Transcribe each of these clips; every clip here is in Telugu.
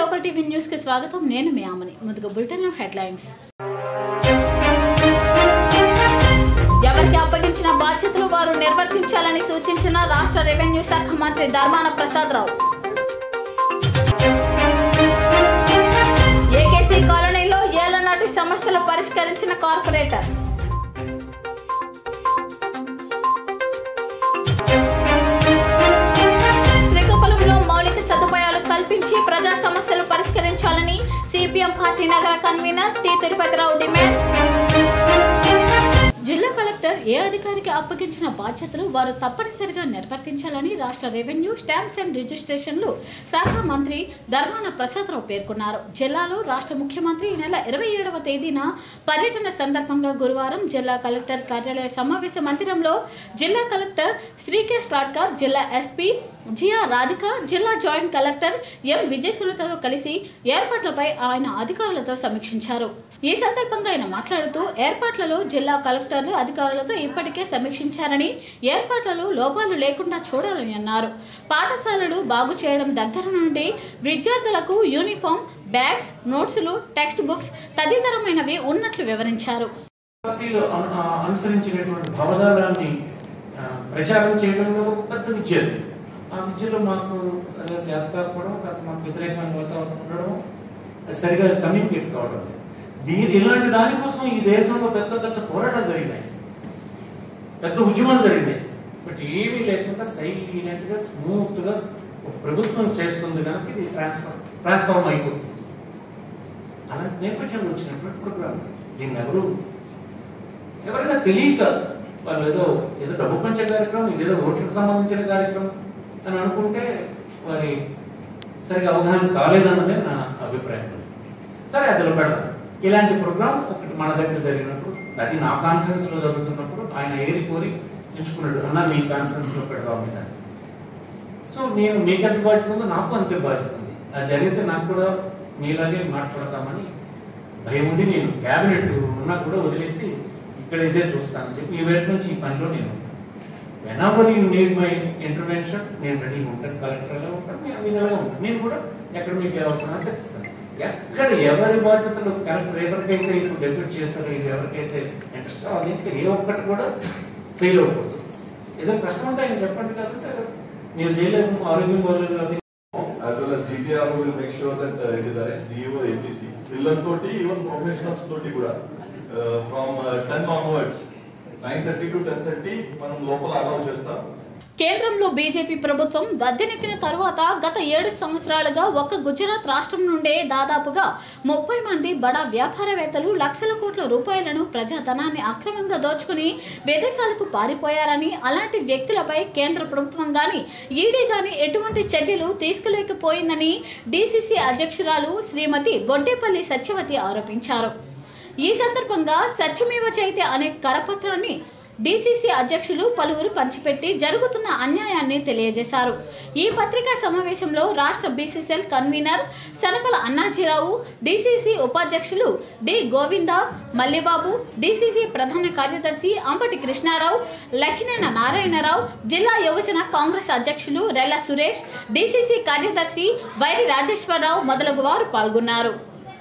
లోకల్ టీవీ న్యూస్ కి స్వాగతం నేను మీ ఆమని ముందుగా బులెటిన్ హెడ్లైన్స్ ఎవరికి అప్పగించిన బాధ్యతలు వారు నిర్వర్తించాలని సూచించిన రాష్ట్ర రెవెన్యూ శాఖ మంత్రి ధర్మాన ప్రసాదరావు ఏకేసీ కాలనీలో ఏళ్ల నాటి సమస్యలు పరిష్కరించిన కార్పొరేటర్ శ్రీకాకుళంలో మౌలిక సదుపాయాలు కల్పించి ప్రజా సమస్యలు పరిష్కరించాలని సిపిఎం పార్టీ నగర కన్వీనర్ టి తిరుపతిరావు డిమాండ్ జిల్లా కలెక్టర్ ఏ అధికారికి అప్పగించిన బాధ్యతలు వారు తప్పనిసరిగా నిర్వర్తించాలని రాష్ట్ర రెవెన్యూ స్టాంప్స్ అండ్ రిజిస్ట్రేషన్లు శాఖ మంత్రి ధర్మాన ప్రసాదరావు పేర్కొన్నారు జిల్లాలో రాష్ట్ర ముఖ్యమంత్రి ఈ నెల ఇరవై ఏడవ తేదీన పర్యటన సందర్భంగా గురువారం జిల్లా కలెక్టర్ కార్యాలయ సమావేశ మందిరంలో జిల్లా కలెక్టర్ శ్రీకేష్ లాడ్కర్ జిల్లా ఎస్పీ జియా రాధిక జిల్లా జాయింట్ కలెక్టర్ ఎం విజయసులతతో కలిసి ఏర్పాట్లపై ఆయన అధికారులతో సమీక్షించారు ఈ సందర్భంగా ఆయన మాట్లాడుతూ ఏర్పాట్లలో జిల్లా కలెక్టర్లు అధికారులతో ఇప్పటికే సమీక్షించారని ఏర్పాట్లలో లోపాలు లేకుండా చూడాలని అన్నారు పాఠశాలలు బాగు చేయడం దగ్గర నుండి విద్యార్థులకు యూనిఫామ్ బ్యాగ్స్ నోట్సులు టెక్స్ట్ బుక్స్ తదితరమైనవి ఉన్నట్లు వివరించారు పార్టీలు అను- ఆ అనుసరించినటువంటి భావజాలాన్ని ఆ, ప్రచారం చేయడంలో ఒక పెద్ద విద్య అది. ఆ విద్యలో మాకు సరిగా చేత కాకపోవడం కాకపోతే మాకు వ్యతిరేకమైన వాతావరణం ఉండడం అది సరిగా కమ్యూనికేట్ కావడం లేదు. దీని ఇలాంటి దానికోసం ఈ దేశంలో పెద్ద పెద్ద పోరాటాలు జరిగినాయి పెద్ద ఉద్యమాలు జరిగినాయి బట్ ఏమీ లేకుండా సైలెంట్ గా స్మూత్ గా ఒక ప్రభుత్వం చేస్తుంది కనుక ఇది ట్రాన్స్ఫర్ ట్రాన్స్ఫార్మ్ అయిపోతుంది అలాంటి నేపథ్యంలో వచ్చినటువంటి ప్రోగ్రామ్ దీన్ని ఎవరు ఎవరైనా తెలియక వాళ్ళు ఏదో ఏదో డబ్బు పంచే కార్యక్రమం ఇదేదో ఓట్లకు సంబంధించిన కార్యక్రమం అని అనుకుంటే వారి సరిగా అవగాహన కాలేదన్నదే నా అభిప్రాయం సరే అందులో పెడదాం ఇలాంటి ప్రోగ్రామ్ ఒకటి మన దగ్గర జరిగినప్పుడు అది నా కాన్ఫరెన్స్ లో జరుగుతున్నప్పుడు ఆయన ఏరి కోరి ఎంచుకున్నాడు అన్న మీ కాన్ఫరెన్స్ లో పెడదాం మీద సో నేను మీకు ఎంత బాధ్యత ఉందో నాకు అంతే బాధ్యత ఉంది అది జరిగితే నాకు కూడా మీలాగే మాట్లాడతామని భయం ఉండి నేను క్యాబినెట్ ఉన్నా కూడా వదిలేసి ఇక్కడ ఇదే చూస్తానని చెప్పి ఈ వేట నుంచి ఈ పనిలో నేను whenever you need my intervention నేను రెడీగా ఉంటాను కలెక్టర్గా ఉంటాను నేను వినగా ఉంటాను నేను కూడా ఎక్కడ మీకు ఏ అవసరం అంటే తెచ్చిస్తాను ఎక్కడ ఎవరి బాధ్యతలు కలెక్టర్ ఎవరికైతే ఇప్పుడు డెప్యూట్ చేశారో ఇది ఎవరికైతే ఇంట్రెస్ట్ అది ఏ ఒక్కటి కూడా ఫెయిల్ అవ్వకూడదు ఏదో కష్టం ఉంటే ఆయన చెప్పండి కాబట్టి మీరు చేయలేము ఆరోగ్యం బాగోలేదు అది as well as DPR will make sure that uh, it is arranged DO APC. పిల్లలతోటి ఈవెన్ ప్రొఫెషనల్స్ తోటి కూడా from ten onwards nine thirty to ten thirty మనం లోపల అలౌ చేస్తాం కేంద్రంలో బీజేపీ ప్రభుత్వం గద్దెనెక్కిన తరువాత గత ఏడు సంవత్సరాలుగా ఒక్క గుజరాత్ రాష్ట్రం నుండే దాదాపుగా ముప్పై మంది బడా వ్యాపారవేత్తలు లక్షల కోట్ల రూపాయలను ప్రజాధనాన్ని అక్రమంగా దోచుకుని విదేశాలకు పారిపోయారని అలాంటి వ్యక్తులపై కేంద్ర ప్రభుత్వం గాని ఈడీ గాని ఎటువంటి చర్యలు తీసుకోలేకపోయిందని డీసీసీ అధ్యక్షురాలు శ్రీమతి బొడ్డేపల్లి సత్యవతి ఆరోపించారు ఈ సందర్భంగా సత్యమేవ చైతే అనే కరపత్రాన్ని డీసీసీ అధ్యక్షులు పలువురు పంచిపెట్టి జరుగుతున్న అన్యాయాన్ని తెలియజేశారు ఈ పత్రికా సమావేశంలో రాష్ట్ర BCCL convener Sanapala Annajirao DCC ఉపాధ్యక్షులు డి గోవింద మల్లిబాబు డీసీసీ ప్రధాన కార్యదర్శి అంబటి కృష్ణారావు లఖినేన నారాయణరావు జిల్లా యువజన కాంగ్రెస్ అధ్యక్షులు రెల్ల సురేష్ డీసీసీ కార్యదర్శి వైరి రాజేశ్వరరావు మొదలగు వారు పాల్గొన్నారు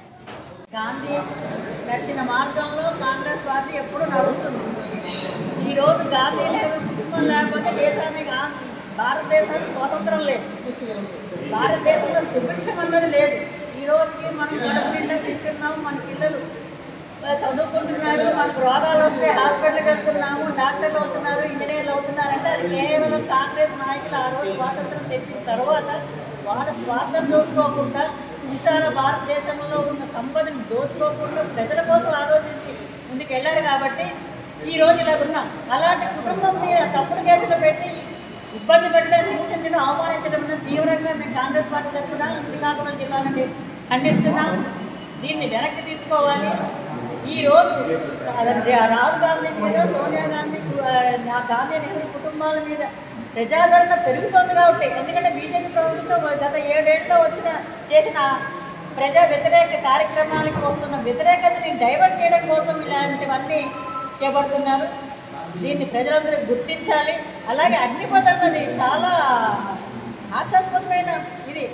గాంధీ నడిచిన మార్గంలో కాంగ్రెస్ పార్టీ ఎప్పుడు నడుస్తుంది ఈ రోజు గాంధీ లేదు కుటుంబం లేకపోతే దేశానికి గా- భారతదేశానికి స్వాతంత్రం లేదు భారతదేశంలో సుభిక్షం అన్నది లేదు ఈ రోజుకి మనం కడుపు నిండా తింటున్నాము మన పిల్లలు ఆ, చదువుకుంటున్నారు మనకు రోగాలు వస్తే హాస్పిటల్కి వెళ్తున్నాము డాక్టర్లు అవుతున్నారు ఇంజనీర్లు అవుతున్నారు అంటే అది కేవలం కాంగ్రెస్ నాయకులు ఆ రోజు స్వాతంత్రం తెచ్చిన తర్వాత వాళ్ళ స్వార్థం చూసుకోకుండా విశాల భారతదేశంలో ఉన్న సంపదను దోచుకోకుండా ప్రజల కోసం ఆలోచించి ముందుకు వెళ్ళారు కాబట్టి ఈ రోజు ఇలా ఉన్నాం అలాంటి కుటుంబం మీద తప్పుడు కేసులు పెట్టి ఇబ్బంది పెట్టడం హింసించడం అవమానించడం అన్నది తీవ్రంగా మేము కాంగ్రెస్ పార్టీ తరఫున శ్రీకాకుళం జిల్లా నుండి ఖండిస్తున్నాం దీన్ని వెనక్కి తీసుకోవాలి ఈ రోజు రాహుల్ గాంధీ మీద సోనియా గాంధీ ఆ, నా గాంధీ నెహ్రూ కుటుంబాల మీద ప్రజాదరణ పెరుగుతోంది కాబట్టి ఎందుకంటే బీజేపీ ప్రభుత్వం గత ఏడేళ్ళలో వచ్చిన చేసిన ప్రజా వ్యతిరేక కార్యక్రమాలకు వస్తున్న వ్యతిరేకతని డైవర్ట్ చేయడం కోసం ఇలాంటివన్నీ చేపడుతున్నారు దీన్ని ప్రజలందరూ గుర్తించాలి అలాగే అగ్నిపథ్ అన్నది చాలా హాస్యాస్పదమైన ఇది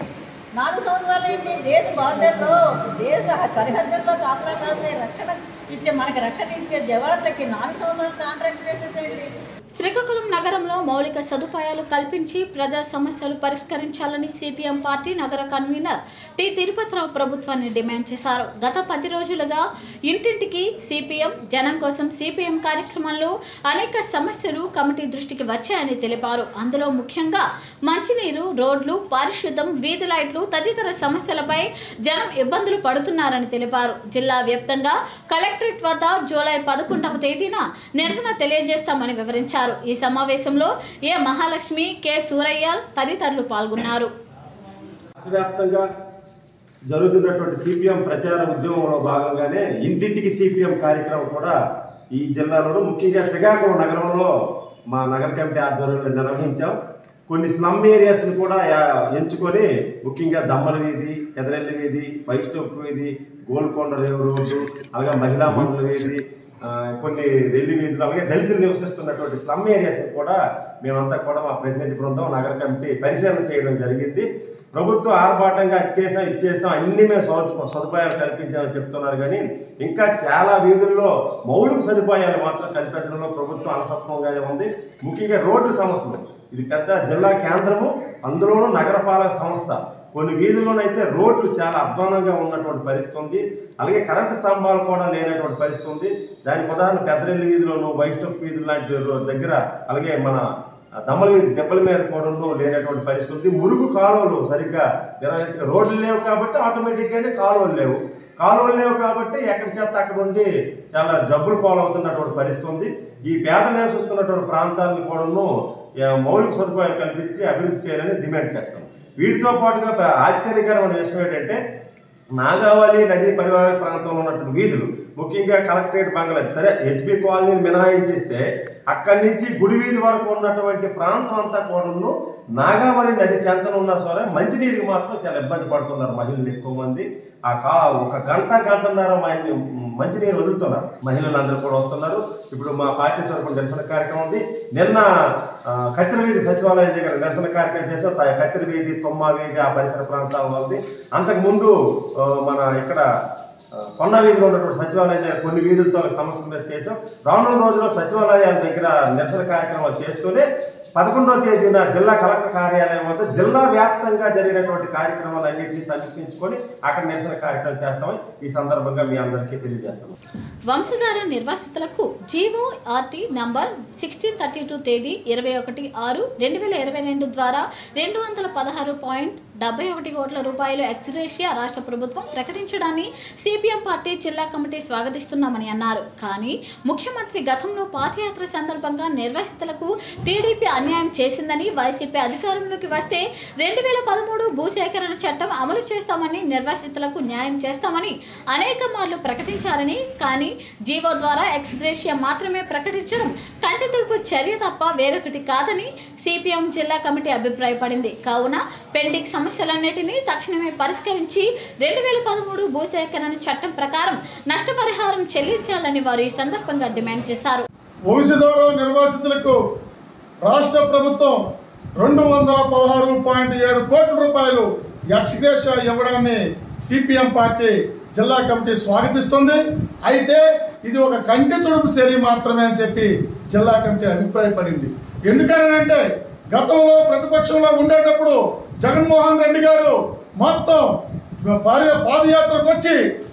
నాలుగు సంవత్సరాలు ఏంటి దేశ బార్డర్లో దేశ సరిహద్దుల్లో కాపలా కాసే రక్షణ ఇచ్చే మనకి రక్షణ ఇచ్చే జవాన్లకి నాలుగు సంవత్సరాలు కాంట్రాక్ట్ చేసేసేయండి శ్రీకాకుళం నగరంలో మౌలిక సదుపాయాలు కల్పించి ప్రజా సమస్యలు పరిష్కరించాలని సిపిఎం పార్టీ నగర కన్వీనర్ టి తిరుపతిరావు ప్రభుత్వాన్ని డిమాండ్ చేశారు గత పది రోజులుగా ఇంటింటికి సిపిఎం జనం కోసం సిపిఎం కార్యక్రమంలో అనేక సమస్యలు కమిటీ దృష్టికి వచ్చాయని తెలిపారు అందులో ముఖ్యంగా మంచినీరు రోడ్లు పారిశుద్ధం వీధి లైట్లు తదితర సమస్యలపై జనం ఇబ్బందులు పడుతున్నారని తెలిపారు జిల్లా వ్యాప్తంగా కలెక్టరేట్ వద్ద జూలై పదకొండవ తేదీన నిరసన తెలియజేస్తామని వివరించారు ఈ సమావేశంలో ఏ మహాలక్ష్మి కె సూరయ్య తదితరులు పాల్గొన్నారు రాష్ట్ర వ్యాప్తంగా జరుగుతున్నటువంటి సిపిఎం ప్రచార ఉద్యమంలో భాగంగానే ఇంటింటికి సిపిఎం కార్యక్రమం కూడా ఈ జిల్లాలోనూ ముఖ్యంగా శ్రీకాకుళం నగరంలో మా నగర కమిటీ ఆధ్వర్యంలో నిర్వహించాం కొన్ని స్లమ్ ఏరియాస్ని కూడా యా- ఎంచుకొని ముఖ్యంగా దమ్మల వీధి ఎదరెల్లి వీధి వైష్ణవ్ వీధి గోల్కొండ రేవు రోడ్డు అలాగే మహిళా మండల వీధి ఆ, కొన్ని రెల్లి వీధులు అలాగే దళితులు నివసిస్తున్నటువంటి స్లమ్ ఏరియాస్ కూడా మేమంతా కూడా మా ప్రతినిధి బృందం నగర కమిటీ పరిశీలన చేయడం జరిగింది ప్రభుత్వం ఆర్భాటంగా అది చేసాం ఇది చేసాం అన్ని మేము సౌ- సదుపాయాలు కల్పించామని చెప్తున్నారు కానీ ఇంకా చాలా వీధుల్లో మౌలిక సదుపాయాలు మాత్రం కల్పించడంలో ప్రభుత్వం అలసత్వంగానే ఉంది ముఖ్యంగా రోడ్డు సమస్యలు ఇది పెద్ద జిల్లా కేంద్రము అందులోనూ నగరపాలక సంస్థ కొన్ని వీధుల్లోనైతే రోడ్లు చాలా అధ్వానంగా ఉన్నటువంటి పరిస్థితి ఉంది అలాగే కరెంటు స్తంభాలు కూడా లేనటువంటి పరిస్థితి ఉంది దానికి ఉదాహరణ పెద్దరెల్లి వీధిలోను వైష్ణవ్ వీధులు లాంటి రో- దగ్గర అలాగే మన దమ్మల వీధి దెబ్బల మీద కూడా లేనటువంటి పరిస్థితి ఉంది మురుగు కాలువలు సరిగ్గా నిర్వహించక రోడ్లు లేవు కాబట్టి ఆటోమేటిక్గానే కాలువలు లేవు కాలువలు లేవు కాబట్టి ఎక్కడ చేత అక్కడ ఉండి చాలా జబ్బులు పాలవుతున్నటువంటి పరిస్థితి ఉంది ఈ పేద నివసిస్తున్నటువంటి ప్రాంతాలను కూడాను ఆ, మౌలిక సదుపాయాలు కల్పించి అభివృద్ధి చేయాలని డిమాండ్ చేస్తాం వీటితో పాటుగా ప- ఆశ్చర్యకరమైన విషయం ఏంటంటే నాగావళి నదీ పరివాహక ప్రాంతంలో ఉన్నటువంటి వీధులు ముఖ్యంగా కలెక్టరేట్ బంగ్లా సరే హెచ్పి కాలనీని మినహాయించేస్తే అక్కడి నుంచి గుడి వీధి వరకు ఉన్నటువంటి ప్రాంతం అంతా కూడాను నాగావళి నది చెంతన ఉన్నా సరే మంచినీరుకి మాత్రం చాలా ఇబ్బంది పడుతున్నారు మహిళలు ఎక్కువ మంది ఆ కా ఒక గంట గంటన్నర మంచి మంచినీరు వదులుతున్నారు మహిళలు అందరూ కూడా వస్తున్నారు ఇప్పుడు మా పార్టీ తరఫున నిరసన కార్యక్రమం ఉంది నిన్న ఆ, కత్తిరి వీధి సచివాలయం దగ్గర నిరసన కార్యక్రమం చేసాం త- కత్తిరి వీధి తొమ్మ వీధి ఆ పరిసర ప్రాంతాల్లో ఉంది అంతకు ముందు ఆ, మన ఇక్కడ ఆ, కొండ వీధిలో ఉన్నటువంటి సచివాలయం దగ్గర కొన్ని వీధులతో సమస్యల మీద చేసాం రానున్న రోజుల్లో సచివాలయాల దగ్గర నిరసన కార్యక్రమాలు చేస్తూనే పదకొండవ తేదీన జిల్లా కలెక్టర్ కార్యాలయం వద్ద జిల్లా వ్యాప్తంగా జరిగినటువంటి కార్యక్రమాలన్నింటినీ సమీక్షించుకొని అక్కడ నిరసన కార్యక్రమం చేస్తామని ఈ సందర్భంగా మీ అందరికీ తెలియజేస్తాం వంశధార నిర్వాసితులకు GO RT number sixteen thirty two తేదీ ఇరవై ఒకటి ఆరు రెండు వేల ఇరవై రెండు ద్వారా రెండు వందల పదహారు పాయింట్ డెబ్బై ఒకటి కోట్ల రూపాయలు ఎక్స్గ్రేషియా రాష్ట్ర ప్రభుత్వం ప్రకటించడాన్ని సిపిఎం పార్టీ జిల్లా కమిటీ స్వాగతిస్తున్నామని అన్నారు కానీ ముఖ్యమంత్రి గతంలో పాదయాత్ర సందర్భంగా నిర్వాసితులకు టీడీపీ అన్యాయం చేసిందని వైసీపీ అధికారంలోకి వస్తే రెండు వేల పదమూడు భూసేకరణ చట్టం అమలు చేస్తామని నిర్వాసితులకు న్యాయం చేస్తామని అనేక మార్లు ప్రకటించారని కానీ జీవో ద్వారా ఎక్స్గ్రేషియా మాత్రమే ప్రకటించడం కంటి తుడుపు చర్య తప్ప వేరొకటి కాదని సిపిఎం జిల్లా కమిటీ అభిప్రాయపడింది కావున పెండింగ్ సమస్యలన్నిటినీ తక్షణమే పరిష్కరించి రెండు వేల పదమూడు భూసేకరణ చట్టం ప్రకారం నష్టపరిహారం చెల్లించాలని వారు ఈ సందర్భంగా డిమాండ్ చేశారు వంశధార నిర్వాసితులకు రాష్ట్ర ప్రభుత్వం రెండు వందల పదహారు పాయింట్ ఏడు కోట్ల రూపాయలు ఎక్స్గ్రేషియా ఇవ్వడాన్ని సిపిఎం పార్టీ జిల్లా కమిటీ స్వాగతిస్తుంది అయితే ఇది ఒక కంటి తుడుపు చర్య మాత్రమే అని చెప్పి జిల్లా కమిటీ అభిప్రాయపడింది ఎందుకనంటే గతంలో ప్రతిపక్షంలో ఉండేటప్పుడు జగన్మోహన్ రెడ్డి గారు మొత్తం పాద- పాదయాత్రకు వచ్చి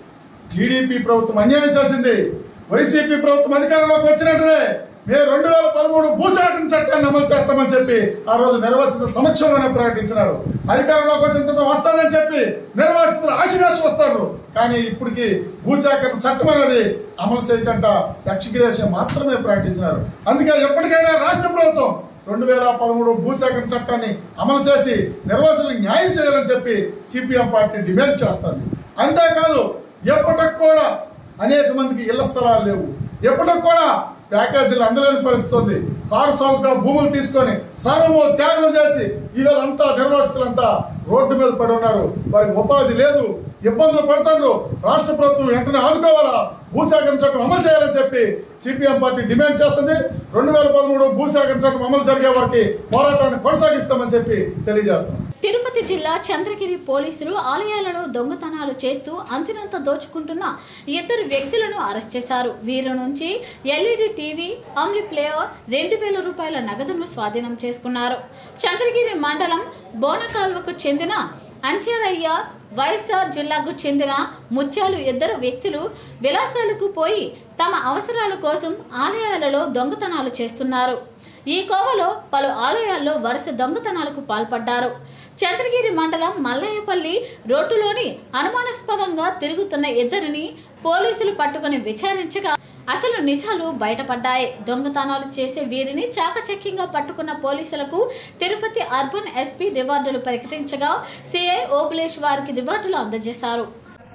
టీడీపీ ప్రభుత్వం అన్యాయం చేసింది వైసీపీ ప్రభుత్వం అధికారంలోకి వచ్చినట్టునే మేము రెండు వేల పదమూడు భూశాఖన చట్టాన్ని అమలు చేస్తామని చెప్పి ఆ రోజు నిర్వాసితుల సమక్షంలోనే ప్రకటించినారు అధికారంలోకి వచ్చిన తర్వాత వస్తానని చెప్పి నిర్వాసితులు ఆశీర్వాసం వస్తారు కానీ ఇప్పటికి భూసేకరణ చట్టం అనేది అమలు చేయకుండా ఎక్స్గ్రేషన్ మాత్రమే ప్రకటించినారు అందుకే ఎప్పటికైనా రాష్ట్ర ప్రభుత్వం రెండు వేల పదమూడు భూసేకరణ చట్టాన్ని అమలు చేసి నిర్వాసులకు న్యాయం చేయాలని చెప్పి సిపిఎం పార్టీ డిమాండ్ చేస్తుంది అంతేకాదు ఎప్పటికి కూడా అనేక మందికి ఇళ్ల స్థలాలు లేవు ఎప్పటికి కూడా ప్యాకేజీలు అందలేని పరిస్థితి ఉంది కారు సౌకర్య భూములు తీసుకొని సర్వము త్యాగం చేసి ఈవేళ అంతా నిర్వాసితులంతా రోడ్డు మీద పడి ఉన్నారు వారికి ఉపాధి లేదు ఇబ్బందులు పడుతున్నారు రాష్ట్ర ప్రభుత్వం వెంటనే ఆదుకోవాలా భూసేకరణ చట్టం అమలు చేయాలని చెప్పి సిపిఎం పార్టీ డిమాండ్ చేస్తుంది రెండు వేల పదమూడు భూసేకరణ చట్టం అమలు జరిగే వరకు పోరాటాన్ని కొనసాగిస్తామని చెప్పి తెలియజేస్తాం తిరుపతి జిల్లా చంద్రగిరి పోలీసులు ఆలయాలలో దొంగతనాలు చేస్తూ అంతినంత దోచుకుంటున్న ఇద్దరు వ్యక్తులను అరెస్ట్ చేశారు వీరి నుంచి ఎల్ఈడి టీవీ ఆమ్లీ ప్లేయర్ రెండు వేల రూపాయల నగదును స్వాధీనం చేసుకున్నారు చంద్రగిరి మండలం బోనకాల్వకు చెందిన అంచెరయ్య వైఎస్ఆర్ జిల్లాకు చెందిన ముత్యాలు ఇద్దరు వ్యక్తులు విలాసాలకు పోయి తమ అవసరాల కోసం ఆలయాలలో దొంగతనాలు చేస్తున్నారు ఈ కోవలో పలు ఆలయాల్లో వరుస దొంగతనాలకు పాల్పడ్డారు చంద్రగిరి మండలం మల్లయ్యపల్లి రోడ్డులోని అనుమానాస్పదంగా తిరుగుతున్న ఇద్దరిని పోలీసులు పట్టుకుని విచారించగా అసలు నిజాలు బయటపడ్డాయి దొంగతనాలు చేసే వీరిని చాకచక్యంగా పట్టుకున్న పోలీసులకు తిరుపతి అర్బన్ ఎస్పీ రివార్డులు ప్రకటించగా సిఐ ఓబులేష్ వారికి రివార్డులు అందజేశారు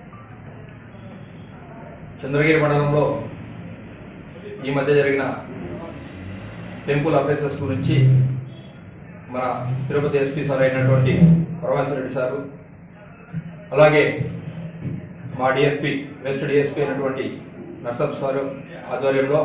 చంద్రగిరి మండలంలో ఈ మధ్య జరిగిన టెంపుల్ అఫెన్సెస్ గురించి మన తిరుపతి ఎస్పీ సార్ అయినటువంటి పరమేశ్వర రెడ్డి సారు అలాగే మా డిఎస్పీ వెస్ట్ డిఎస్పీ అయినటువంటి నర్సప్ సారు ఆధ్వర్యంలో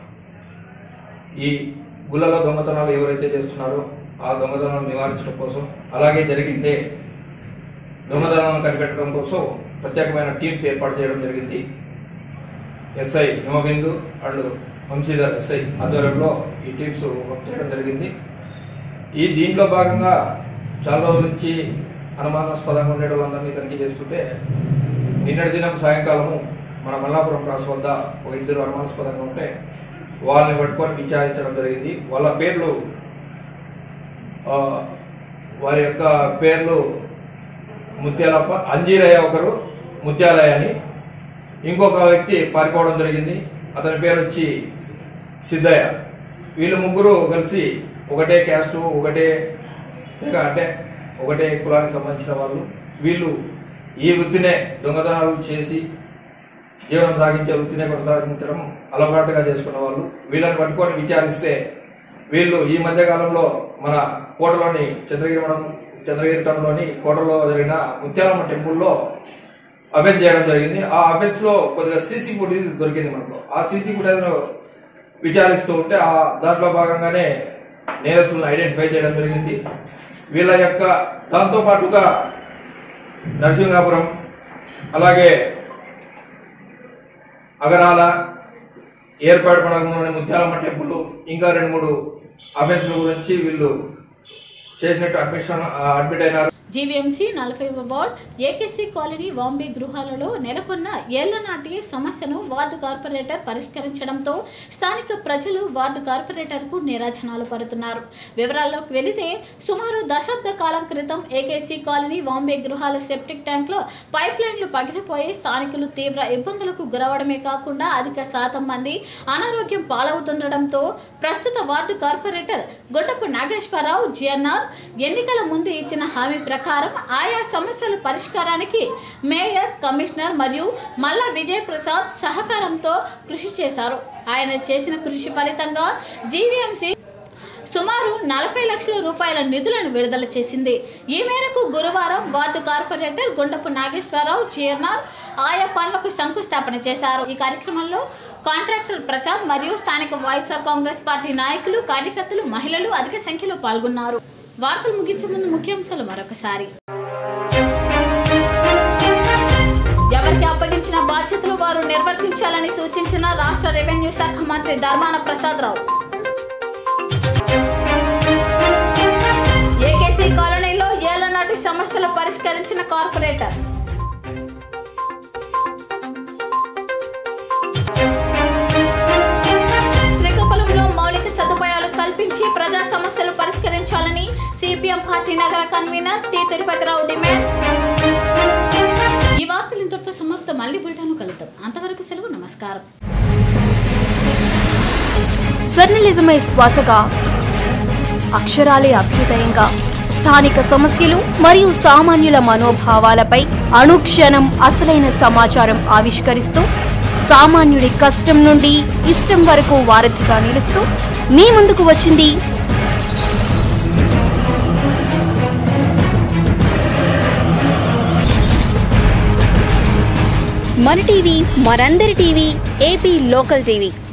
ఈ గుళ్ళలో దొంగతనాలు ఎవరైతే చేస్తున్నారో ఆ దొంగతనాలను నివారించడం కోసం అలాగే జరిగిందే దొంగతనాలను కనిపెట్టడం కోసం ప్రత్యేకమైన టీమ్స్ ఏర్పాటు చేయడం జరిగింది SI Himabindu and Vamsidhar SI ఆధ్వర్యంలో ఈ టీమ్స్ వర్క్ చేయడం జరిగింది ఈ దీంట్లో భాగంగా చాలా రోజుల నుంచి అనుమానాస్పదంగా ఉండే వాళ్ళందరినీ తనిఖీ చేస్తుంటే నిన్నటి దినం సాయంకాలము మన మల్లాపురం క్రాస్ వద్ద ఒక ఇద్దరు అనుమానాస్పదంగా ఉంటే వాళ్ళని పట్టుకొని విచారించడం జరిగింది వాళ్ళ పేర్లు ఆ, వారి యొక్క పేర్లు ముత్యాలప్ప అంజీరయ్య ఒకరు ముత్యాలయ్య అని ఇంకొక వ్యక్తి పారిపోవడం జరిగింది అతని పేరు వచ్చి సిద్ధయ్య వీళ్ళు ముగ్గురు కలిసి ఒకటే క్యాస్ట్ ఒకటే తెగ అంటే ఒకటే కులానికి సంబంధించిన వాళ్ళు వీళ్ళు ఈ వృత్తినే దొంగతనాలు చేసి జీవనం సాగించే వృత్తినే కొనసాగించడం అలవాటుగా చేసుకున్న వాళ్ళు వీళ్ళని పట్టుకొని విచారిస్తే వీళ్ళు ఈ మధ్య కాలంలో మన కోటలోని చంద్రగిరి మండలం చంద్రగిరి టౌన్లోని కోటలో జరిగిన ముత్యాలమ్మ టెంపుల్లో అఫెన్స్ చేయడం జరిగింది ఆ అఫెన్స్ లో కొద్దిగా సీసీ ఫుటేజ్ దొరికింది మనకు ఆ సీసీ ఫుటేజ్ విచారిస్తూ ఉంటే ఆ దాంట్లో భాగంగానే నేరస్తులను ఐడెంటిఫై చేయడం జరిగింది వీళ్ళ యొక్క దాంతో పాటుగా నరసింహాపురం అలాగే అగరాల ఏర్పాటు పడకంలోని ముత్యాలమ్మ టెంపుల్ ఇంకా రెండు మూడు అఫెన్స్ల గురించి వీళ్ళు చేసినట్టు అడ్మిషన్ అడ్మిట్ అయినారు జీవీఎంసీ నలభై వార్డ్ ఏకేసీ కాలనీ వాంబే గృహాలలో నెలకొన్న ఏళ్ల నాటి సమస్యను వార్డు కార్పొరేటర్ పరిష్కరించడంతో స్థానిక ప్రజలు వార్డు కార్పొరేటర్కు నిరాజనాలు పడుతున్నారు వివరాల్లోకి వెళితే సుమారు దశాబ్ద కాలం క్రితం ఏకేసీ కాలనీ వాంబే గృహాల సెప్టిక్ ట్యాంక్లో పైప్ లైన్లు పగిలిపోయి స్థానికులు తీవ్ర ఇబ్బందులకు గురవడమే కాకుండా అధిక శాతం మంది అనారోగ్యం పాలవుతుండటంతో ప్రస్తుత ward corporator Guddapu Nageswararao GNR ఎన్నికల ముందు ఇచ్చిన హామీ ప్రకారం ఆయా సమస్యల పరిష్కారానికి మేయర్ కమిషనర్ మరియు మల్లా విజయ్ ప్రసాద్ సహకారంతో కృషి చేశారు ఆయన చేసిన కృషి ఫలితంగా జీవీఎంసీ సుమారు నలభై లక్షల రూపాయల నిధులను విడుదల చేసింది ఈ మేరకు గురువారం వార్డు కార్పొరేటర్ గుండపు నాగేశ్వరరావు చీర్నార్ ఆయా పనులకు శంకుస్థాపన చేశారు ఈ కార్యక్రమంలో కాంట్రాక్టర్ ప్రసాద్ మరియు స్థానిక వైఎస్ఆర్ కాంగ్రెస్ పార్టీ నాయకులు కార్యకర్తలు మహిళలు అధిక సంఖ్యలో పాల్గొన్నారు వార్తలు ముగించే ముందు ముఖ్యాంశాలు మరొకసారి ఎవరికి అప్పగించిన బాధ్యతలు వారు నిర్వర్తించాలని సూచించిన రాష్ట్ర రెవెన్యూ శాఖ మంత్రి ధర్మాన ప్రసాదరావు ఏకేసీ కాలనీలో ఏళ్ల నాటి సమస్యలు పరిష్కరించిన కార్పొరేటర్ శ్రీకాకుళంలో మౌలిక సదుపాయాలు కల్పించి ప్రజా సమస్యలు పరిష్కరించాలని సిపిఎం పార్టీ నగర కన్వీనర్ టి తిరుపతిరావు డిమాండ్ ఈ వార్తలు ఇంతటితో సమాప్తం మళ్ళీ బులెటిన్ కలుద్దాం అంతవరకు సెలవు నమస్కారం జర్నలిజమే శ్వాసగా అక్షరాలే అభ్యుదయంగా స్థానిక సమస్యలు మరియు సామాన్యుల మనోభావాలపై అనుక్షణం అసలైన సమాచారం ఆవిష్కరిస్తూ సామాన్యుడి కష్టం నుండి ఇష్టం వరకు వారధిగా నిలుస్తూ మీ ముందుకు వచ్చింది మన టీవీ మనందరి టీవీ ఏపీ లోకల్ టీవీ